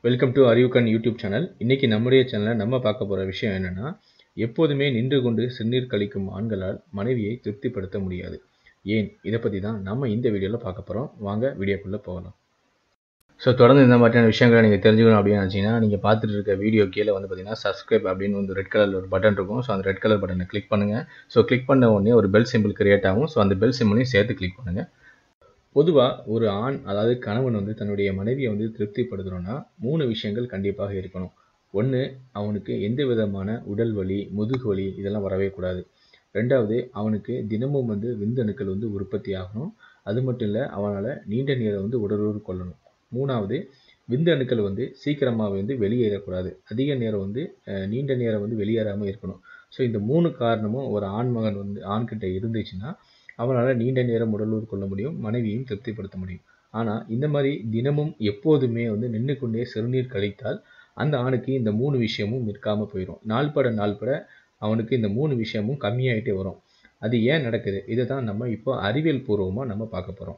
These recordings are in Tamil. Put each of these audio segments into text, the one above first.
welcome to Arivukkan YouTube channel இன்னைக்கு நம்முடைய சேனலில் நம்ம பார்க்க போகிற விஷயம் என்னென்னா எப்போதுமே நின்று கொண்டு சிறுநீர் கழிக்கும் ஆண்களால் மனைவியை திருப்திப்படுத்த முடியாது ஏன் இதை பற்றி தான் நம்ம இந்த வீடியோவில் பார்க்க போகிறோம் வாங்க வீடியோக்குள்ளே போகலாம் ஸோ தொடர்ந்து இந்த மாதிரியான விஷயங்களை நீங்கள் தெரிஞ்சுக்கணும் அப்படின்னு நினச்சிங்கன்னா நீங்கள் பார்த்துட்டு இருக்க வீடியோ கீழே வந்து பார்த்தீங்கன்னா சப்ஸ்கிரைப் அப்படின்னு வந்து ரெட் கலரில் ஒரு பட்டன் இருக்கும் ஸோ அந்த ரெட் கலர் பட்டனை கிளிக் பண்ணுங்கள் ஸோ கிளிக் பண்ண உடனே ஒரு பெல் சிம்பிள் கிரியேட் ஆகும் ஸோ அந்த பெல் சிம்பிளையும் சேர்த்து கிளிக் பண்ணுங்கள் பொதுவாக ஒரு ஆண் அதாவது கணவன் வந்து தன்னுடைய மனைவியை வந்து திருப்திப்படுத்தணும்னா மூணு விஷயங்கள் கண்டிப்பாக இருக்கணும் ஒன்று அவனுக்கு எந்த விதமான உடல் வலி முதுகு வலி இதெல்லாம் வரவே கூடாது ரெண்டாவது அவனுக்கு தினமும் வந்து விந்தணுக்கள் வந்து உற்பத்தி ஆகணும் அது மட்டும் இல்லை அவனால் நீண்ட நேரம் வந்து உடலுறு கொள்ளணும் மூணாவது விந்தணுக்கள் வந்து சீக்கிரமாக வந்து வெளியேறக்கூடாது அதிக நேரம் வந்து அஹ், நீண்ட நேரம் வந்து வெளியேறாமல் இருக்கணும் ஸோ இந்த மூணு காரணமும் ஒரு ஆண்மகன் வந்து ஆண்கிட்ட இருந்துச்சுன்னா அவனால் நீண்ட நேரம் உடலுறு கொள்ள முடியும் மனைவியையும் திருப்திப்படுத்த முடியும் ஆனால் இந்த மாதிரி தினமும் எப்போதுமே வந்து நின்று கொண்டே சிறுநீர் கழித்தால் அந்த ஆணுக்கு இந்த மூணு விஷயமும் நிற்காம போயிடும் நாள்பட நாள்பட அவனுக்கு இந்த மூணு விஷயமும் கம்மியாயிட்டே வரும் அது ஏன் நடக்குது இதை தான் நம்ம இப்போ அறிவியல் பூர்வமாக நம்ம பார்க்க போகிறோம்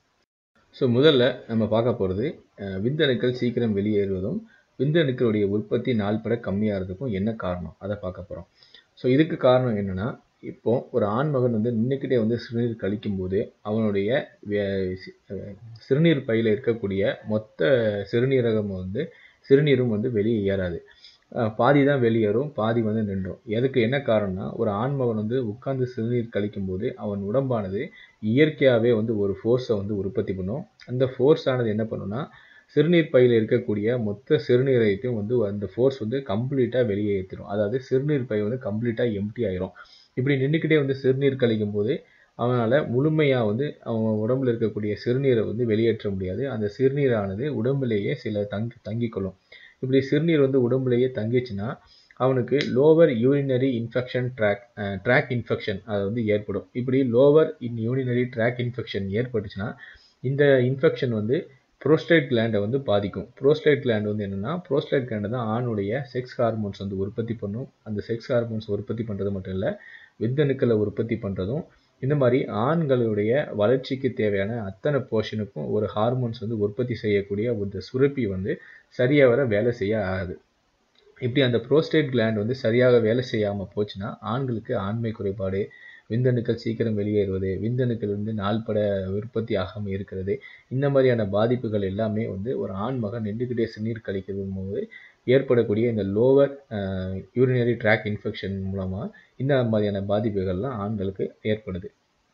ஸோ முதல்ல நம்ம பார்க்க போகிறது விந்தணுக்கள் சீக்கிரம் வெளியேறுவதும் விந்தணுக்களுடைய உற்பத்தி நாள்பட கம்மியாகிறதுக்கும் என்ன காரணம் அதை பார்க்க போகிறோம் ஸோ இதுக்கு காரணம் என்னென்னா இப்போ ஒரு ஆண்மகன் வந்து நின்றுக்கிட்டே வந்து சிறுநீர் கழிக்கும்போது அவனுடைய வே- சி- அஹ் சிறுநீர் பையில் இருக்கக்கூடிய மொத்த சிறுநீரகம் வந்து சிறுநீரும் வந்து வெளியே ஏறாது அஹ் பாதி தான் வெளியேறும் பாதி வந்து நின்றும் எதுக்கு என்ன காரணம்னா ஒரு ஆண்மகன் வந்து உட்கார்ந்து சிறுநீர் கழிக்கும்போது அவன் உடம்பானது இயற்கையாகவே வந்து ஒரு ஃபோர்ஸை வந்து உற்பத்தி பண்ணும் அந்த ஃபோர்ஸ் ஆனது என்ன பண்ணும்னா சிறுநீர் பையில் இருக்கக்கூடிய மொத்த சிறுநீரையும் வந்து அந்த ஃபோர்ஸ் வந்து கம்ப்ளீட்டாக வெளியே ஏற்றிடும் அதாவது சிறுநீர் பை வந்து கம்ப்ளீட்டாக எம்டி ஆயிரும் இப்படி நின்றுக்கிட்டே வந்து சிறுநீர் கழிக்கும் போது அவனால் முழுமையாக வந்து அவன் உடம்புல இருக்கக்கூடிய சிறுநீரை வந்து வெளியேற்ற முடியாது அந்த சிறுநீரானது உடம்புலேயே சில தங்கி தங்கிக்கொள்ளும் இப்படி சிறுநீர் வந்து உடம்புலேயே தங்கிச்சுன்னா அவனுக்கு lower urinary infection tract tract infection அது வந்து ஏற்படும் இப்படி lower in urinary tract infection ஏற்பட்டுச்சுன்னா இந்த இன்ஃபெக்ஷன் வந்து ப்ரோஸ்டேட் கிளாண்டை வந்து பாதிக்கும் ப்ரோஸ்டேட் கிளாண்ட் வந்து என்னென்னா ப்ரோஸ்டேட் கிளாண்டை தான் ஆணுடைய செக்ஸ் ஹார்மோன்ஸ் வந்து உற்பத்தி பண்ணும் அந்த செக்ஸ் ஹார்மோன்ஸ் உற்பத்தி பண்ணுறது மட்டும் இல்லை விந்தணுக்களை உற்பத்தி பண்ணுறதும் இந்த மாதிரி ஆண்களுடைய வளர்ச்சிக்கு தேவையான அத்தனை போர்ஷனுக்கும் ஒரு ஹார்மோன்ஸ் வந்து உற்பத்தி செய்யக்கூடிய ஒரு சுரப்பி வந்து சரியாக வர வேலை செய்ய ஆகாது இப்படி அந்த ப்ரோஸ்டேட் கிளாண்ட் வந்து சரியாக வேலை செய்யாமல் போச்சுன்னா ஆண்களுக்கு ஆண்மை குறைபாடு விந்தணுக்கள் சீக்கிரம் வெளியேறுவது விந்தணுக்கள் வந்து நாள்பட உற்பத்தி ஆகாமல் இருக்கிறது இந்த மாதிரியான பாதிப்புகள் எல்லாமே வந்து ஒரு ஆண் மகன் நின்றுக்கிட்டே சிறுநீர் கழிக்கிறது போது ஏற்படக்கூடிய இந்த லோவர் யூரினரி ட்ராக் இன்ஃபெக்ஷன் மூலமாக இந்த மாதிரியான பாதிப்புகள்லாம் ஆண்களுக்கு ஏற்படுது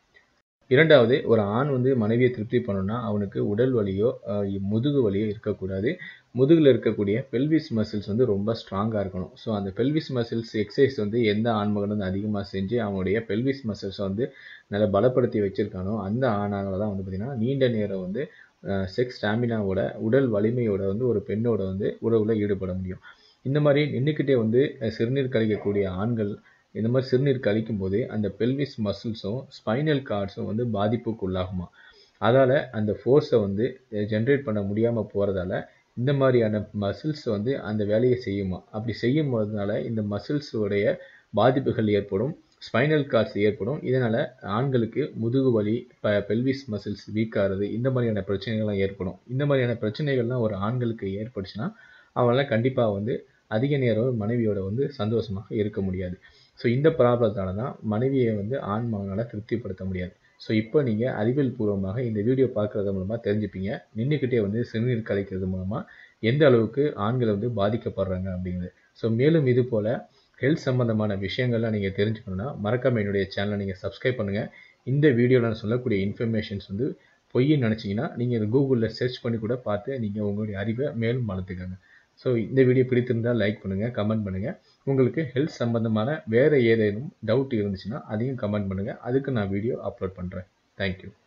இரண்டாவது ஒரு ஆண் வந்து மனைவியை திருப்தி பண்ணணும்னா அவனுக்கு உடல் வலியோ அஹ், முதுகு வலியோ இருக்கக்கூடாது முதுகில் இருக்கக்கூடிய பெல்விஸ் மசில்ஸ் வந்து ரொம்ப ஸ்ட்ராங்காக இருக்கணும் ஸோ அந்த பெல்விஸ் மசில்ஸ் எக்ஸசைஸ் வந்து எந்த ஆண்மகன் வந்து அதிகமாக செஞ்சு அவனுடைய பெல்விஸ் மசில்ஸை வந்து நல்லா பலப்படுத்தி வச்சிருக்கானோ அந்த ஆணாங்களை தான் வந்து பார்த்திங்கன்னா நீண்ட நேரம் வந்து செக்ஸ் ஸ்டாமினாவோட உடல் வலிமையோட வந்து ஒரு பெண்ணோட வந்து உறவில் ஈடுபட முடியும் இந்த மாதிரி நின்றுக்கிட்டே வந்து அஹ், சிறுநீர் கழிக்கக்கூடிய ஆண்கள் இந்த மாதிரி சிறுநீர் கழிக்கும் போது அந்த பெல்விஸ் மசில்ஸும் ஸ்பைனல் கார்ட்ஸும் வந்து பாதிப்புக்கு உள்ளாகுமா அதால் அந்த ஃபோர்ஸை வந்து ஜென்ரேட் பண்ண முடியாமல் போகிறதால இந்த மாதிரியான மசில்ஸ் வந்து அந்த வேலையை செய்யுமா அப்படி செய்யும் போதுனால இந்த மசில்ஸுடைய பாதிப்புகள் ஏற்படும் ஸ்பைனல் கார்ட்ஸ் ஏற்படும் இதனால் ஆண்களுக்கு முதுகு வலி ப பெல்விஸ் மசில்ஸ் வீக் ஆகிறது இந்த மாதிரியான பிரச்சனைகள்லாம் ஏற்படும் இந்த மாதிரியான பிரச்சனைகள்லாம் ஒரு ஆண்களுக்கு ஏற்பட்டுச்சுன்னா அவனால் கண்டிப்பாக வந்து அதிக நேரம் மனைவியோட வந்து சந்தோஷமாக இருக்க முடியாது ஸோ இந்த ப்ராப்ளத்தால தான் மனைவியை வந்து ஆண் மகனால் திருப்திப்படுத்த முடியாது ஸோ இப்போ நீங்கள் அறிவியல் பூர்வமாக இந்த வீடியோ பார்க்குறது மூலமாக தெரிஞ்சுப்பீங்க நின்றுக்கிட்டே வந்து சிறுநீர் கழிக்கிறது மூலமாக எந்த அளவுக்கு ஆண்கள் வந்து பாதிக்கப்படுறாங்க அப்படிங்கிறது ஸோ மேலும் இது போல் ஹெல்த் சம்மந்தமான விஷயங்கள்லாம் நீங்கள் தெரிஞ்சுக்கணுன்னா மறக்காம என்னுடைய சேனலை நீங்கள் சப்ஸ்கிரைப் பண்ணுங்கள் இந்த வீடியோவில் நான் சொல்லக்கூடிய இன்ஃபர்மேஷன்ஸ் வந்து பொய்ன்னு நினச்சிங்கன்னா நீங்கள் இது கூகுளில் சர்ச் பண்ணி கூட பார்த்து நீங்கள் உங்களுடைய அறிவை மேலும் வளர்த்துக்கோங்க ஸோ இந்த வீடியோ பிடித்திருந்தால் லைக் பண்ணுங்கள் கமெண்ட் பண்ணுங்கள் உங்களுக்கு ஹெல்த் சம்பந்தமான வேறு ஏதேனும் டவுட் இருந்துச்சுன்னா அதையும் கமெண்ட் பண்ணுங்கள் அதுக்கு நான் வீடியோ அப்லோட் பண்ணுறேன் தேங்க்யூ